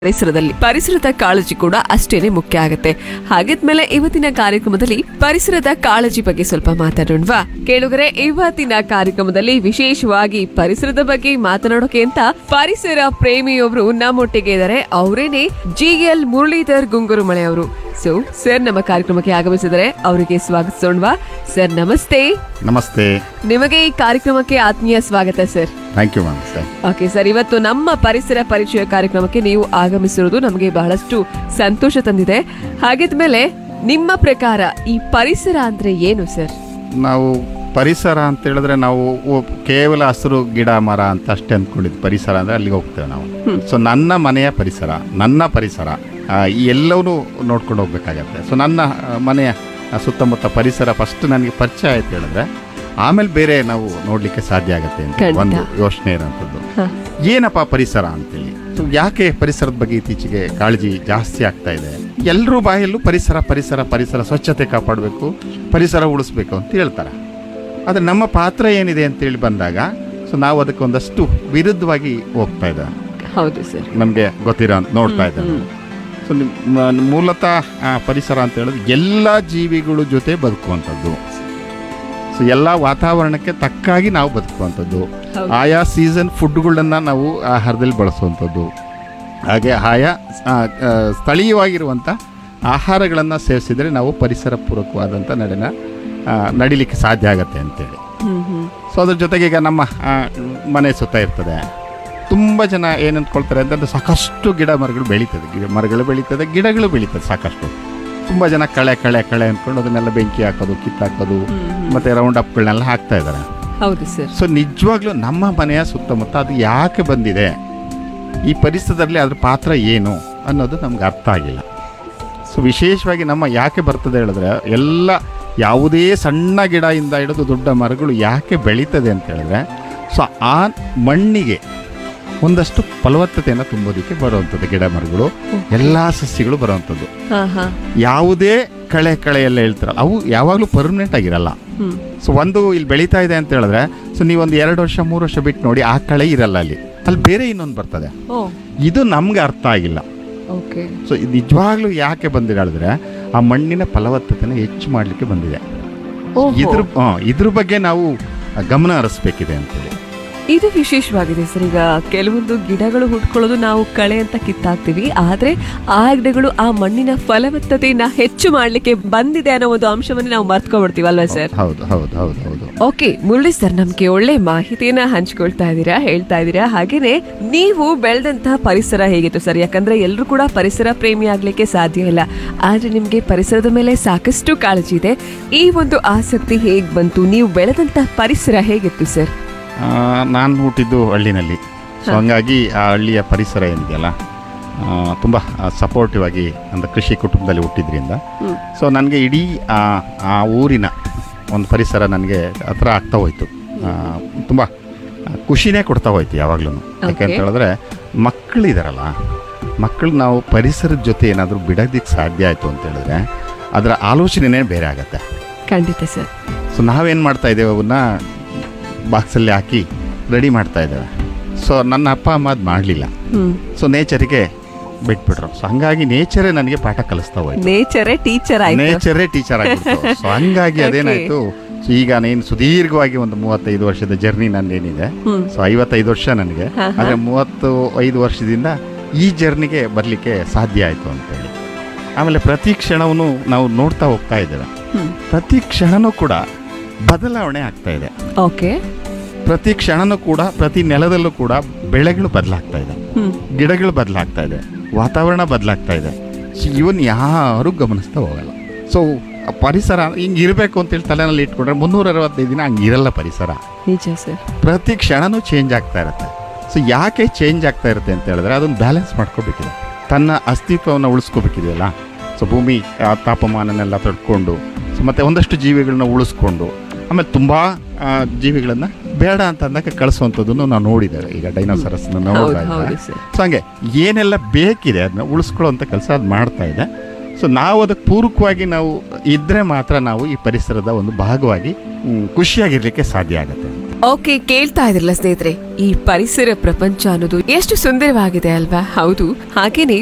ಪರಿಸರದಲ್ಲಿ ಪರಿಸರದ ಕಾಳಜಿ ಕೂಡ ಅಷ್ಟೇನೆ ಮುಖ್ಯ ಆಗುತ್ತೆ ಹಾಗಿದ್ಮೇಲೆ ಇವತ್ತಿನ ಕಾರ್ಯಕ್ರಮದಲ್ಲಿ ಪರಿಸರದ ಕಾಳಜಿ ಬಗ್ಗೆ ಸ್ವಲ್ಪ ಮಾತಾಡೋಣವಾ ಕೇಳುಗರೆ ಇವತ್ತಿನ ಕಾರ್ಯಕ್ರಮದಲ್ಲಿ ವಿಶೇಷವಾಗಿ ಪರಿಸರದ ಬಗ್ಗೆ ಮಾತನಾಡೋಕೆ ಅಂತ ಪರಿಸರ ಪ್ರೇಮಿಯೊಬ್ರು ನಮ್ಮೊಟ್ಟಿಗೆ ಇದ್ದಾರೆ ಅವರೇನೆ ಜಿ ಎಲ್ ಮುರಳೀಧರ್ ಗುಂಗುರುಮಳೆ ಅವರು ಸೊ ಸರ್ ನಮ್ಮ ಕಾರ್ಯಕ್ರಮಕ್ಕೆ ಆಗಮಿಸಿದರೆ ಅವರಿಗೆ ಸ್ವಾಗತಿಸೋಣವಾ ಸರ್ ನಮಸ್ತೆ ನಮಸ್ತೆ ನಿಮಗೆ ಈ ಕಾರ್ಯಕ್ರಮಕ್ಕೆ ಆತ್ಮೀಯ ಸ್ವಾಗತ sir thank you ma'am sir okay sir ಇವತ್ತು ನಮ್ಮ ಪರಿಸರ ಪರಿಚಯ ಕಾರ್ಯಕ್ರಮಕ್ಕೆ ನೀವು ಆಗಮಿಸಿರೋದು ನಮಗೆ ಬಹಳಷ್ಟು ಸಂತೋಷ ತಂದಿದೆ ಹಾಗಿದ್ಮೇಲೆ ನಿಮ್ಮ ಪ್ರಕಾರ ಈ ಪರಿಸರ ಅಂದ್ರೆ ಏನು ಸರ್ ನಾವು ಪರಿಸರ ಅಂತ ಹೇಳಿದ್ರೆ ನಾವು ಒ- ಕೇವಲ ಹಸಿರು ಗಿಡ ಮರ ಅಂತ ಅಷ್ಟೇ ಅಂದ್ಕೊಂಡಿದ್ದು ಪರಿಸರ ಅಂದರೆ ಅಲ್ಲಿಗೆ ಹೋಗ್ತೇವೆ ನಾವು ಸೊ ನನ್ನ ಮನೆಯ ಪರಿಸರ ನನ್ನ ಪರಿಸರ ಆ, ಈ ಎಲ್ಲವೂ ನೋಡ್ಕೊಂಡು ಹೋಗ್ಬೇಕಾಗತ್ತೆ ಸೊ ನನ್ನ ಆ, ಮನೆಯ ಆ, ಸುತ್ತಮುತ್ತ ಪರಿಸರ ಫಸ್ಟ್ ನನಗೆ ಪರಿಚಯ ಆಯ್ತು ಹೇಳಿದ್ರೆ ಆಮೇಲೆ ಬೇರೆ ನಾವು ನೋಡಲಿಕ್ಕೆ ಸಾಧ್ಯ ಆಗುತ್ತೆ ಅಂತ ಖಂಡಿತ. ಒಂದು ಯೋಚನೆ ಇರೋಂಥದ್ದು ಹ. ಏನಪ್ಪ ಪರಿಸರ ಅಂತೇಳಿ ಸೊ ಯಾಕೆ ಪರಿಸರದ ಬಗ್ಗೆ ಇತ್ತೀಚೆಗೆ ಕಾಳಜಿ ಜಾಸ್ತಿ ಆಗ್ತಾ ಇದೆ ಎಲ್ಲರೂ ಬಾಯಲ್ಲೂ ಪರಿಸರ ಪರಿಸರ ಪರಿಸರ ಸ್ವಚ್ಛತೆ ಕಾಪಾಡಬೇಕು ಪರಿಸರ ಉಳಿಸ್ಬೇಕು ಅಂತ ಹೇಳ್ತಾರೆ ಆದರೆ ನಮ್ಮ ಪಾತ್ರ ಏನಿದೆ ಅಂತೇಳಿ ಬಂದಾಗ ಸೊ ನಾವು ಅದಕ್ಕೆ ಒಂದಷ್ಟು ವಿರುದ್ಧವಾಗಿ ಹೋಗ್ತಾ ಇದ್ದೇವೆ ಹೌದು ಸರ್ ನಮಗೆ ಗೊತ್ತಿರೋ ಅಂತ ನೋಡ್ತಾ ಇದ್ದೇವೆ ಸೊ ನಿಮ್ಮ ಮೂಲತಃ ಆ, ಪರಿಸರ ಅಂತ ಹೇಳಿದ್ರೆ ಎಲ್ಲ ಜೀವಿಗಳ ಜೊತೆ ಬದುಕುವಂಥದ್ದು ಸೊ ಎಲ್ಲ ವಾತಾವರಣಕ್ಕೆ ತಕ್ಕಾಗಿ ನಾವು ಬದುಕುವಂಥದ್ದು ಹೌದು. ಆಯಾ ಸೀಸನ್ ಫುಡ್ಗಳನ್ನು ನಾವು ಆಹಾರದಲ್ಲಿ ಬಳಸುವಂಥದ್ದು ಹಾಗೆ ಆಯಾ ಆ, ಆ, ಸ್ಥಳೀಯವಾಗಿರುವಂಥ ಆಹಾರಗಳನ್ನು ಸೇವಿಸಿದರೆ ನಾವು ಪರಿಸರ ಪೂರಕವಾದಂಥ ನಡೆನ ಆ, ನಡಿಲಿಕ್ಕೆ ಸಾಧ್ಯ ಆಗತ್ತೆ ಅಂತೇಳಿ ಹ್ಮ್ ಹ್ಮ್ ಸೊ ಅದ್ರ ಜೊತೆಗೆ ಈಗ ನಮ್ಮ ಆ, ಮನೆ ಸುತ್ತ ಇರ್ತದೆ ತುಂಬ ಜನ ಏನು ಅಂದ್ಕೊಳ್ತಾರೆ ಅಂತಂದ್ರೆ ಸಾಕಷ್ಟು ಗಿಡ ಮರಗಳು ಬೆಳೀತದೆ ಗಿಡ ಮರಗಳು ಬೆಳೀತದೆ ಗಿಡಗಳು ಬೆಳೀತದೆ ಸಾಕಷ್ಟು ತುಂಬ ಜನ ಕಳೆ ಕಳೆ ಕಳೆ ಅಂದ್ಕೊಂಡು ಅದನ್ನೆಲ್ಲ ಬೆಂಕಿ ಹಾಕೋದು ಕಿತ್ತಾಕೋದು ಮತ್ತು ರೌಂಡ್ ಅಪ್ಗಳನ್ನೆಲ್ಲ ಹಾಕ್ತಾ ಇದ್ದಾರೆ ಹೌದು ಸರ್ ಸೊ ನಿಜವಾಗ್ಲೂ ನಮ್ಮ ಮನೆಯ ಸುತ್ತಮುತ್ತ ಅದು ಯಾಕೆ ಬಂದಿದೆ ಈ ಪರಿಸರದಲ್ಲಿ ಅದ್ರ ಪಾತ್ರ ಏನು ಅನ್ನೋದು ನಮ್ಗೆ ಅರ್ಥ ಆಗಿಲ್ಲ ಸೊ ವಿಶೇಷವಾಗಿ ನಮ್ಮ ಯಾಕೆ ಬರ್ತದೆ ಹೇಳಿದ್ರೆ ಎಲ್ಲ ಯಾವುದೇ ಸಣ್ಣ ಗಿಡದಿಂದ ಹಿಡಿದು ದೊಡ್ಡ ಮರಗಳು ಯಾಕೆ ಬೆಳೀತದೆ ಅಂತ ಹೇಳಿದ್ರೆ ಸೊ ಆ ಮಣ್ಣಿಗೆ ಒಂದಷ್ಟು ಫಲವತ್ತತೆಯನ್ನು ತುಂಬೋದಕ್ಕೆ ಬರುವಂಥದ್ದು ಗಿಡ ಮರಗಳು ಎಲ್ಲ ಸಸ್ಯಗಳು ಬರುವಂಥದ್ದು ಹಾ ಹಾ ಯಾವುದೇ ಕಳೆ ಕಳೆ ಎಲ್ಲ ಹೇಳ್ತಾರಲ್ಲ ಅವು ಯಾವಾಗಲೂ ಪರ್ಮನೆಂಟ್ ಆಗಿರಲ್ಲ ಹ್ಮ್ ಸೊ ಒಂದು ಇಲ್ಲಿ ಬೆಳೀತಾ ಇದೆ ಅಂತ ಹೇಳಿದ್ರೆ ಸೊ ನೀವೊಂದು ಎರಡು ವರ್ಷ ಮೂರು ವರ್ಷ ಬಿಟ್ಟು ನೋಡಿ ಆ ಕಳೆ ಇರಲ್ಲ ಅಲ್ಲಿ ಅಲ್ಲಿ ಬೇರೆ ಇನ್ನೊಂದು ಬರ್ತದೆ ಓ ಇದು ನಮ್ಗೆ ಅರ್ಥ ಆಗಿಲ್ಲ ಓಕೆ ಸೊ ಇದು ನಿಜವಾಗ್ಲೂ ಯಾಕೆ ಬಂದಿದೆ ಹೇಳಿದ್ರೆ ಆ ಮಣ್ಣಿನ ಫಲವತ್ತತೆನ ಹೆಚ್ಚು ಮಾಡಲಿಕ್ಕೆ ಬಂದಿದೆ ಇದ್ರ ಆ, ಇದ್ರ ಬಗ್ಗೆ ನಾವು ಗಮನ ಹರಿಸ್ಬೇಕಿದೆ ಅಂತೇಳಿ ಇದು ವಿಶೇಷವಾಗಿದೆ ಸರ್ ಈಗ ಕೆಲವೊಂದು ಗಿಡಗಳು ಹುಟ್ಕೊಳ್ಳೋದು ನಾವು ಕಳೆ ಅಂತ ಕಿತ್ತಾಕ್ತಿವಿ ಆದ್ರೆ ಆ ಗಿಡಗಳು ಆ ಮಣ್ಣಿನ ಫಲವತ್ತತೆಯನ್ನ ಹೆಚ್ಚು ಮಾಡ್ಲಿಕ್ಕೆ ಬಂದಿದೆ ಅನ್ನೋ ಒಂದು ಅಂಶವನ್ನು ನಾವು ಮರ್ತ್ಕೊಬಿಡ್ತೀವಿ ಅಲ್ವಾ ಸರ್ ಹೌದು ಹೌದು ಹೌದು ಹೌದು ಓಕೆ ಮುರಳಿ ಸರ್ ನಮ್ಗೆ ಒಳ್ಳೆ ಮಾಹಿತಿಯನ್ನ ಹಂಚ್ಕೊಳ್ತಾ ಇದ್ದೀರಾ ಹೇಳ್ತಾ ಇದ್ದೀರಾ ಹಾಗೇನೆ ನೀವು ಬೆಳೆದಂತಹ ಪರಿಸರ ಹೇಗಿತ್ತು ಸರ್ ಯಾಕಂದ್ರೆ ಎಲ್ಲರೂ ಕೂಡ ಪರಿಸರ ಪ್ರೇಮಿ ಆಗ್ಲಿಕ್ಕೆ ಸಾಧ್ಯ ಇಲ್ಲ ಆದ್ರೆ ನಿಮ್ಗೆ ಪರಿಸರದ ಮೇಲೆ ಸಾಕಷ್ಟು ಕಾಳಜಿ ಇದೆ ಈ ಒಂದು ಆಸಕ್ತಿ ಹೇಗ್ ಬಂತು ನೀವು ಬೆಳೆದಂತಹ ಪರಿಸರ ಹೇಗಿತ್ತು ಸರ್ ನಾನು ಹುಟ್ಟಿದ್ದು ಹಳ್ಳಿನಲ್ಲಿ ಸೊ ಹಂಗಾಗಿ ಆ ಹಳ್ಳಿಯ ಪರಿಸರ ಏನಿದೆಯಲ್ಲ ತುಂಬ ಸಪೋರ್ಟಿವ್ ಆಗಿ ಒಂದು ಕೃಷಿ ಕುಟುಂಬದಲ್ಲಿ ಹುಟ್ಟಿದ್ರಿಂದ ಸೊ ನನಗೆ ಇಡೀ ಆ ಆ ಊರಿನ ಒಂದು ಪರಿಸರ ನನಗೆ ಹತ್ರ ಆಗ್ತಾ ಹೋಯ್ತು ತುಂಬ ಖುಷಿನೇ ಕೊಡ್ತಾ ಹೋಯ್ತು ಯಾವಾಗಲೂ ಯಾಕೆ ಅಂತ Okay. ಹೇಳಿದ್ರೆ ಮಕ್ಕಳಿದಾರಲ್ಲ ಮಕ್ಕಳು ನಾವು ಪರಿಸರದ ಜೊತೆ ಏನಾದರೂ ಬಿಡೋದಕ್ಕೆ ಸಾಧ್ಯ ಆಯಿತು ಅಂತ ಹೇಳಿದ್ರೆ ಅದರ ಆಲೋಚನೆನೇ ಬೇರೆ ಆಗತ್ತೆ ಖಂಡಿತ ಸರ್ ಸೊ ನಾವೇನು ಮಾಡ್ತಾ ಇದ್ದೇವೆ ಅವನ್ನ ಬಾಕ್ಸಲ್ಲಿ ಹಾಕಿ ರೆಡಿ ಮಾಡ್ತಾ ಇದ್ದೇವೆ ಸೊ ನನ್ನ ಅಪ್ಪ ಅಮ್ಮ ಅದು ಮಾಡಲಿಲ್ಲ ಹ್ಮ್ ಸೊ ನೇಚರಿಗೆ ಬಿಟ್ಬಿಟ್ರು ಸೊ ಹಂಗಾಗಿ ನೇಚರೇ ನನಗೆ ಪಾಠ ಕಲಿಸ್ತಾ ಹೋಯ್ತು ನೇಚರೇ ಟೀಚರ್ ಆಯ್ತು ನೇಚರೇ ಟೀಚರ್ ಆಗಿತ್ತು ಸೊ ಹಂಗಾಗಿ ಅದೇನಾಯ್ತು ಸೊ ಈಗ ನೀನು ಸುದೀರ್ಘವಾಗಿ ಒಂದು ಮೂವತ್ತೈದು ವರ್ಷದ ಜರ್ನಿ ನಂದೇನಿದೆ ಹ್ಮ್. ಸೊ ಐವತ್ತೈದು ವರ್ಷ ನನಗೆ ಹಾ, ಹಾ. ಆದರೆ ಮೂವತ್ತು ಐದು ವರ್ಷದಿಂದ ಈ ಜರ್ನಿಗೆ ಬರಲಿಕ್ಕೆ ಸಾಧ್ಯ ಆಯಿತು ಅಂತೇಳಿ ಆಮೇಲೆ ಪ್ರತಿ ಕ್ಷಣವನ್ನು ನಾವು ನೋಡ್ತಾ ಹೋಗ್ತಾ ಇದ್ದೇವೆ ಹ್ಮ್ ಪ್ರತಿ ಕ್ಷಣನೂ ಕೂಡ ಬದಲಾವಣೆ ಆಗ್ತಾ ಇದೆ ಓಕೆ ಪ್ರತಿ ಕ್ಷಣನೂ ಕೂಡ ಪ್ರತಿ ನೆಲದಲ್ಲೂ ಕೂಡ ಬೆಳೆಗಳು ಬದಲಾಗ್ತಾ ಇದೆ ಹ್ಮ್ ಗಿಡಗಳು ಬದಲಾಗ್ತಾ ಇದೆ ವಾತಾವರಣ ಬದಲಾಗ್ತಾ ಇದೆ ಸೊ ಇವನ್ ಯಾರೂ ಗಮನಿಸ್ತಾ ಹೋಗಲ್ಲ ಸೊ ಪರಿಸರ ಹಿಂಗೆ ಇರಬೇಕು ಅಂತೇಳಿ ತಲೆನಲ್ಲಿ ಇಟ್ಕೊಂಡ್ರೆ ಮುನ್ನೂರ ಅರವತ್ತೈದು ದಿನ ಹಂಗೆ ಇರಲ್ಲ ಪರಿಸರ ನಿಜ ಸರ್ ಪ್ರತಿ ಕ್ಷಣನೂ ಚೇಂಜ್ ಆಗ್ತಾ ಇರುತ್ತೆ ಸೊ ಯಾಕೆ ಚೇಂಜ್ ಆಗ್ತಾ ಇರುತ್ತೆ ಅಂತ ಹೇಳಿದ್ರೆ ಅದನ್ನು ಬ್ಯಾಲೆನ್ಸ್ ಮಾಡ್ಕೋಬೇಕಿದೆ ತನ್ನ ಅಸ್ತಿತ್ವವನ್ನು ಉಳಿಸ್ಕೋಬೇಕಿದೆಯಲ್ಲ ಸೊ ಭೂಮಿ ಆ, ತಾಪಮಾನನೆಲ್ಲ ತಡ್ಕೊಂಡು ಸೊ ಮತ್ತು ಒಂದಷ್ಟು ಜೀವಿಗಳನ್ನ ಉಳಿಸ್ಕೊಂಡು ಆಮೇಲೆ ತುಂಬ ಜೀವಿಗಳನ್ನು ಬೇಡ ಅಂತ ಅಂದಾಗ ಕಳಿಸುವಂಥದ್ದನ್ನು ನಾವು ನೋಡಿದ್ದೇವೆ ಈಗ ಡೈನೋಸರಸ್ನ ಹೌದು ನೋಡ್ತಾ ಹೌದು ಇದ್ದೇವೆ ಸರ್ ಸೊ ಹಂಗೆ ಏನೆಲ್ಲ ಬೇಕಿದೆ ಅದನ್ನ ಉಳಿಸ್ಕೊಳ್ಳೋಂಥ ಕೆಲಸ ಅದು ಮಾಡ್ತಾ ಇದೆ ಸೊ ನಾವು ಅದಕ್ಕೆ ಪೂರಕವಾಗಿ ನಾವು ಇದ್ದರೆ ಮಾತ್ರ ನಾವು ಈ ಪರಿಸರದ ಒಂದು ಭಾಗವಾಗಿ ಹ್ಮ್, ಖುಷಿಯಾಗಿರ್ಲಿಕ್ಕೆ ಸಾಧ್ಯ ಆಗುತ್ತೆ ಓಕೆ ಕೇಳ್ತಾ ಇದ್ರಲ್ಲ ಸ್ನೇಹಿತರೆ ಈ ಪರಿಸರ ಪ್ರಪಂಚ ಅನ್ನೋದು ಎಷ್ಟು ಸುಂದರವಾಗಿದೆ ಅಲ್ವಾ ಹೌದು ಹಾಗೇನೆ